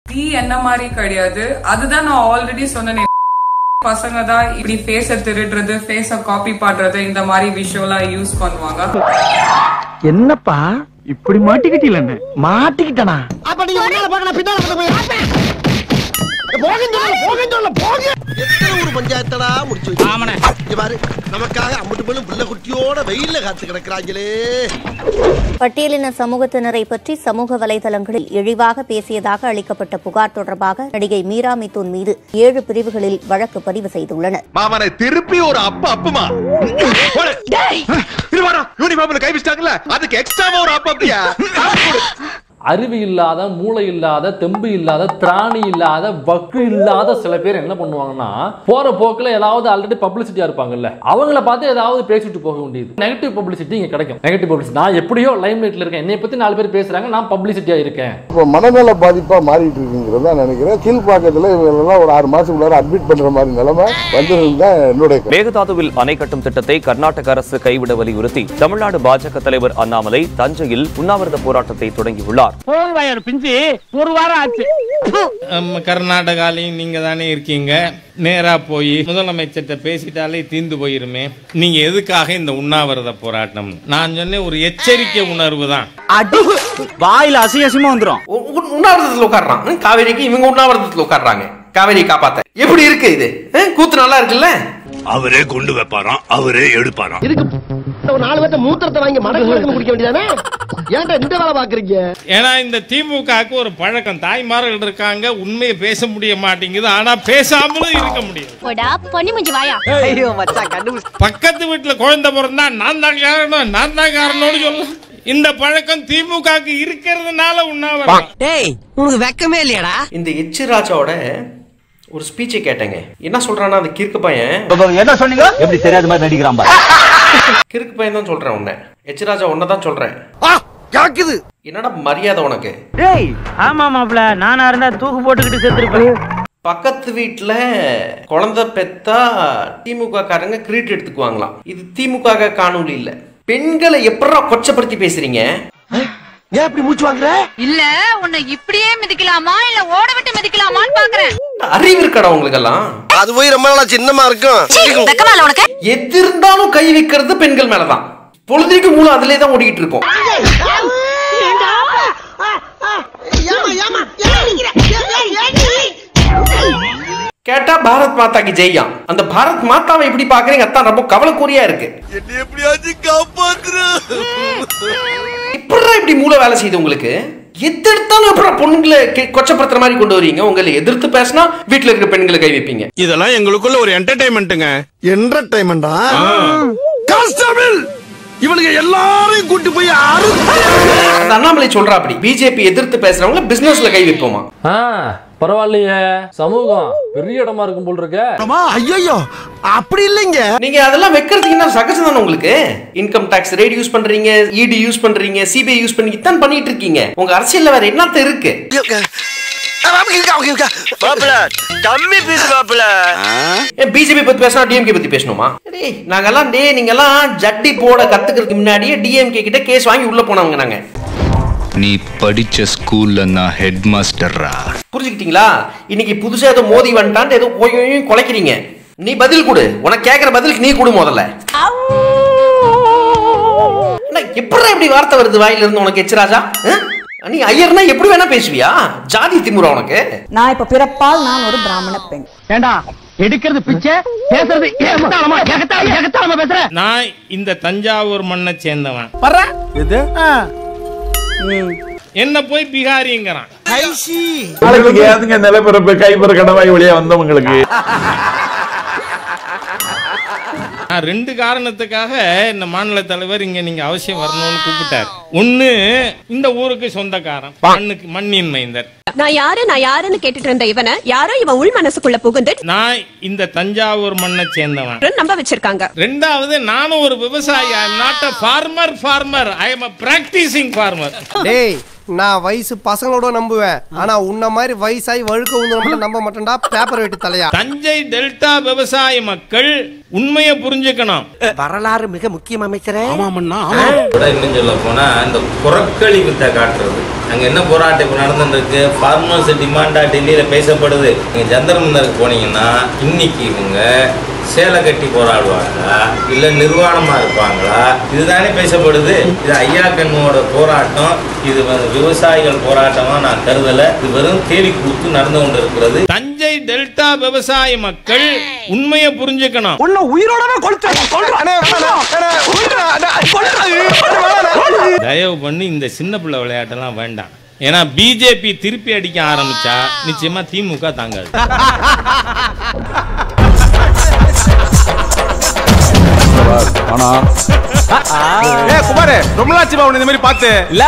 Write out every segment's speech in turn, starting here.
நீ என்ன மாதிரி கிடையாது அதுதான் நான் ஆல்ரெடி சொன்னேன் பசங்க தான் இப்படி ஃபேஸ திருடுறது ஃபேஸ காப்பி பண்றது இந்த மாதிரி விஷயம்லாம் யூஸ் பண்ணுவாங்க என்னப்பா இப்படி மாட்டிக்கிட்டீல மாட்டிக்கிட்டனா அப்ப நீங்க முன்னால போங்க நான் பின்னால வந்து போய் போங்க போங்க சொல்ல போங்க எத்தனை ஒரு பஞ்சாயத்தடா முடிச்சு வச்சு இங்க பாரு நமக்காக அம்பட்டு பெண்ணும் புள்ள குட்டியோட வெயில்ல காத்து கிடக்குறாங்களே பட்டியலின சமூகத்தினரை பற்றி சமூக வலைதளங்களில் இழிவாக பேசியதாக அளிக்கப்பட்ட புகார் தொடர்பாக நடிகை மீரா மிதுன் மீது ஏழு பிரிவுகளில் வழக்கு பதிவு செய்துள்ளனர் மாமனை திருப்பி ஒரு அப்பா அப்புமா திருவாரா யூனிஃபார்ம்ல கை வச்சிட்டாங்கல்ல அதுக்கு எக்ஸ்ட்ராவா ஒரு அப்பா அப்படியா அறிவு இல்லாத மூளை இல்லாத தெம்பு இல்லாத திராணி இல்லாத வக்கு இல்லாத சில பேர் என்ன பண்ணுவாங்கன்னா போற போக்குல ஏதாவது ஆல்ரெடி பப்ளிசிட்டியா இருப்பாங்கல்ல அவங்கள பார்த்து ஏதாவது பேசிட்டு போக வேண்டியது நெகட்டிவ் பப்ளிசிட்டி இங்க கிடைக்கும் நெகட்டிவ் பப்ளிசிட்டி நான் எப்படியோ லைம் லைட்ல இருக்கேன் என்னை பத்தி நாலு பேர் பேசுறாங்க நான் பப்ளிசிட்டியா இருக்கேன் இப்போ மனநல பாதிப்பா மாறிட்டு இருக்குங்கிறத நினைக்கிறேன் கீழ்ப்பாக்கத்துல இவங்க ஒரு ஆறு மாசத்துக்குள்ளார அட்மிட் பண்ற மாதிரி நிலைமை வந்ததுன்னு தான் என்னுடைய கருத்து. மேகதாதுவில் அணை கட்டும் திட்டத்தை கர்நாடக அரசு கைவிட வலியுறுத்தி தமிழ்நாடு பாஜக தலைவர் அண்ணாமலை தஞ்சையில் உண்ணாவிரத போராட்டத்தை தொடங்கியுள்ளார் போன் வயர் பிஞ்சு ஒரு வாரம் ஆச்சு நம்ம கர்நாடகாலையும் நீங்க தானே இருக்கீங்க நேரா போய் முதலமைச்சர்கிட்ட பேசிட்டாலே தீர்ந்து போயிருமே நீங்க எதுக்காக இந்த உண்ணாவிரத போராட்டம் நான் சொன்னேன் ஒரு எச்சரிக்கை உணர்வு தான் வாயில அசியசியமா வந்துரும் உண்ணாவிரதத்துல உட்காடுறான் ம், காவேரிக்கு இவங்க உண்ணாவிரதத்துல உட்காடுறாங்க காவேரி காப்பாத்த எப்படி இருக்கு இது ம், கூத்து நல்லா இருக்குல்ல அவரே கொண்டு வைப்பாராம் அவரே எடுப்பாராம் இதுக்கு ஒரு நாலு பேர்த்த மூத்திரத்தை வாங்கி மடக்கு மடக்கு குடிக்க வேண்டியதானே ஏன்டா இந்த வேலை பாக்குறீங்க ஏன்னா இந்த திமுகவுக்கு ஒரு பழக்கம் தாய்மார்கள் இருக்காங்க உண்மையை பேச முடிய மாட்டேங்குது ஆனா பேசாமலும் இருக்க முடியும் போடா பொன்னி முஞ்சி வாயா ஐயோ மச்சான் கண்டுபிடிச்சு பக்கத்து வீட்டுல குழந்தை பிறந்தா நான் தான் காரணம் நான் தான் காரணம்னு சொல்லலாம் இந்த பழக்கம் திமுகவுக்கு இருக்கிறதுனால உண்ணாவிரதம் டேய் உனக்கு வெக்கமே இல்லையாடா இந்த எச் ராஜாவோட ஒரு ஸ்பீச்சை கேட்டேங்க என்ன சொல்றான்னா அந்த கிறுக்கு பையன் என்ன சொன்னீங்க எப்படி தெரியாத மாதிரி நடிக்கிறான் கிறுக்கு பையன் தான் சொல்றேன் உன்னை எச் ராஜா உன்னை தான் சொல்றேன் ஆ கேக்குது என்னடா மரியாதை உனக்கு டேய் ஆமா மாப்ள நானா இருந்தா தூக்கு போட்டுக்கிட்டு செத்துருப்பேன் பக்கத்து வீட்டுல குழந்தை பெத்தா திமுக காரங்க கிரீட் எடுத்துக்குவாங்களாம் இது திமுக காணொலி இல்ல பெண்களை எப்படா கொச்சப்படுத்தி பேசுறீங்க ஏன் இப்படி மூச்சு வாங்குற இல்ல உன்னை இப்படியே மிதிக்கலாமா இல்ல ஓட விட்டு மிதிக்கலாமான்னு பாக்குறேன் அறிவு இருக்கடா உங்களுக்கெல்லாம் அது போய் ரொம்ப நாளா சின்னமா இருக்கும் வெக்கமால உனக்கு எது இருந்தாலும் கை வைக்கிறது பெண்கள் மேலதான் பொழுதுக்கு மூலம் அதிலே தான் ஓடிக்கிட்டு இருக்கோம் கேட்டா பாரத் மாதா கி ஜெய்யா அந்த பாரத் மாதாவை எப்படி பாக்குறீங்க அதான் ரொம்ப கவலைக்குறியா இருக்கு என்ன எப்படியாச்சும் காப்பாத்துற எப்படா இப்படி மூளை வேலை செய்யுது உங்களுக்கு எது எடுத்தாலும் எப்படா பொண்ணுங்களை கெ- கொச்சப்படுத்துற மாதிரி கொண்டு வரீங்க உங்களை எதிர்த்து பேசினா வீட்டுல இருக்கிற பெண்களை கை வைப்பீங்க இதெல்லாம் எங்களுக்குள்ள ஒரு என்டர்டைன்மெண்ட்டுங்க என்டர்டைன்மெண்டா கான்ஸ்டபிள் இவனுங்க எல்லாரையும் கூட்டி போய் அறு அந்த அண்ணாமலை சொல்றா அப்படி பிஜேபி எதிர்த்து பேசுறவங்கள பிசினஸ்ல கை வைப்போமா ஆ பரவாயில்லையே சமூகம் பெரிய இடமா இருக்கும் போல் இருக்க ஐயோ அப்படி இல்லைங்க நீங்க அதெல்லாம் வைக்கிறதுக்கு என்ன சகஜம் தானே உங்களுக்கு இன்கம் டாக்ஸ் ரேட் யூஸ் பண்றீங்க இடி யூஸ் பண்றீங்க சிபிஐ யூஸ் பண்ணி இதான் பண்ணிட்டு இருக்கீங்க உங்க அரசியல்ல வேற என்னத்த இருக்கு கம்மி பீஸ் மாப்பிள பிஜேபி பத்தி பேசினா டிஎம்கே பத்தி பேசணுமா டேய் நாங்கெல்லாம் டே நீங்கெல்லாம் ஜட்டி போட கத்துக்கிறதுக்கு முன்னாடியே டிஎம்கே கிட்ட கேஸ் வாங்கி உள்ள போனவங்க நாங்க நீ படிச்ச ஸ்கூல்ல நான் ஹெட் மாஸ்டர்ரா புரிஞ்சுக்கிட்டீங்களா இன்னைக்கு புதுசா ஏதோ மோதி வந்துட்டான்ட்டு ஏதோ போய் போய் குலைக்கிறீங்க நீ பதில் கொடு உனக்கு கேட்கிற பதிலுக்கு நீ கொடு முதல்ல என்ன, எப்படிடா இப்படி வார்த்தை வருது வாயில இருந்து உனக்கு எச்சராஜா நீ ஐயர்னா எப்படி வேணா பேசுவியா ஜாதி திமுறா உனக்கு நான் இப்ப பிறப்பால் நான் ஒரு பிராமண பெண் ஏண்டா எடுக்கிறது பிச்சை பேசுறது ஏகத்தாளமா ஏகத்தாளமா ஏகத்தாளமா பேசுற நான் இந்த தஞ்சாவூர் மண்ணை சேர்ந்தவன் வர்ற இது என்ன போய் பிகாரிங்கிறான் நாளைக்கு ஏதுங்க நிலப்பரப்பு கைப்பற கடவாய் வழியா வந்தவங்களுக்கு நான் ரெண்டு காரணத்துக்காக இந்த மாநில தலைவர் இங்க நீங்க அவசியம் வரணும்னு கூப்பிட்டார் ஒண்ணு இந்த ஊருக்கு சொந்தக்காரன் மண்ணுக்கு மண்ணின் மைந்தர் நான் யாரு நான் யாருன்னு கேட்டுட்டு இருந்த இவனை யாரோ இவன் உள் மனசுக்குள்ள புகுந்து நான் இந்த தஞ்சாவூர் மண்ணை சேர்ந்தவன் நம்ப வச்சிருக்காங்க ரெண்டாவது நானும் ஒரு விவசாயி I am not a farmer farmer I am a practising farmer டேய் நான் வயசு பசங்களோட நம்புவேன் ஆனா உன்ன மாதிரி வயசாகி வழுக்க வந்து மட்டும் நம்ப மாட்டேன்டா பேப்பர் வெட்டி தலையா தஞ்சை டெல்டா விவசாய மக்கள் உண்மையை புரிஞ்சுக்கணும் வரலாறு மிக முக்கியம் அமைச்சரே இன்னும் சொல்ல போனா இந்த புறக்கழிவுத்தை காட்டுறது அங்க என்ன போராட்டம் இப்போ நடந்துருக்கு ஃபார்மர்ஸ் டிமாண்டா டெல்லியில பேசப்படுது நீங்க ஜந்தர் மந்தருக்கு போனீங்கன்னா இன்னைக்கு இவங்க சேலை கட்டி போராடுவாங்களா இல்ல நிர்வாணமா இருப்பாங்களா இதுதானே பேசப்படுது இது ஐயா கண்ணுவோட போராட்டம் இது வந்து விவசாயிகள் போராட்டமா நான் கருதல இது வெறும் தேடி கூத்து நடந்து கொண்டு இருக்கிறது தஞ்சை டெல்டா விவசாய மக்கள் உண்மையை புரிஞ்சுக்கணும் உன்னை உயிரோடவே கொளுத்த தயவு பண்ணி இந்த சின்ன பிள்ளை விளையாட்டெல்லாம் வேண்டாம் ஏன்னா பிஜேபி திருப்பி அடிக்க ஆரம்பிச்சா நிச்சயமா திமுக தாங்காது ஆனா குமாரே ரொம்ப நாச்சு இந்த மாதிரி பார்த்து இல்ல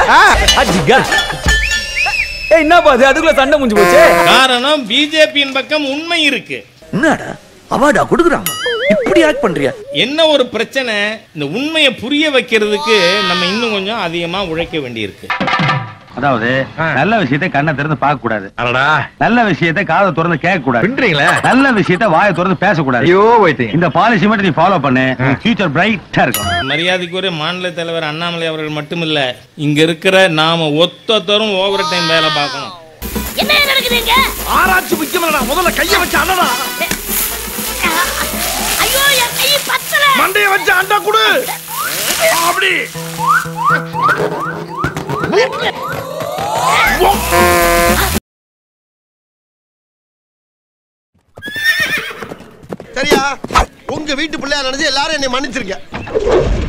ஏய் என்ன பாது அதுக்குள்ள சண்டை முடிஞ்சு போச்சு காரணம் பிஜேபியின் பக்கம் உண்மை இருக்கு என்னடா அவார்டா கொடுக்குறான் இப்படி ஆக்ட் பண்றியா என்ன ஒரு பிரச்சனை இந்த உண்மையை புரிய வைக்கிறதுக்கு நம்ம இன்னும் கொஞ்சம் அதிகமா உழைக்க வேண்டியிருக்கு அதாவது நல்ல விஷயத்தை கண்ணை திறந்து பார்க்க கூடாது நல்ல விஷயத்தை காதை திறந்து கேட்க கூடாது நல்ல விஷயத்தை வாயை திறந்து பேசக்கூடாது ஐயோ இந்த பாலிசி மட்டும் நீ ஃபாலோ பண்ணு ஃபியூச்சர் பிரைட்டா இருக்கும் மரியாதைக்குரிய மாநில தலைவர் அண்ணாமலை அவர்கள் மட்டுமில்ல இங்க இருக்கிற நாம ஒத்தொத்தரும் ஓவர் டைம் வேலை பார்க்கணும் என்ன நடக்குதுங்க ஆராய்ச்சி முக்கியமல்லடா முதல்ல கைய வச்சு அண்ணடா ஐயோ என் கை பத்தல மண்டைய வச்சு அண்டா குடு அப்படி சரியா உங்க வீட்டு பிள்ளையா நினைச்சு எல்லாரும் என்னை மன்னிச்சிருக்க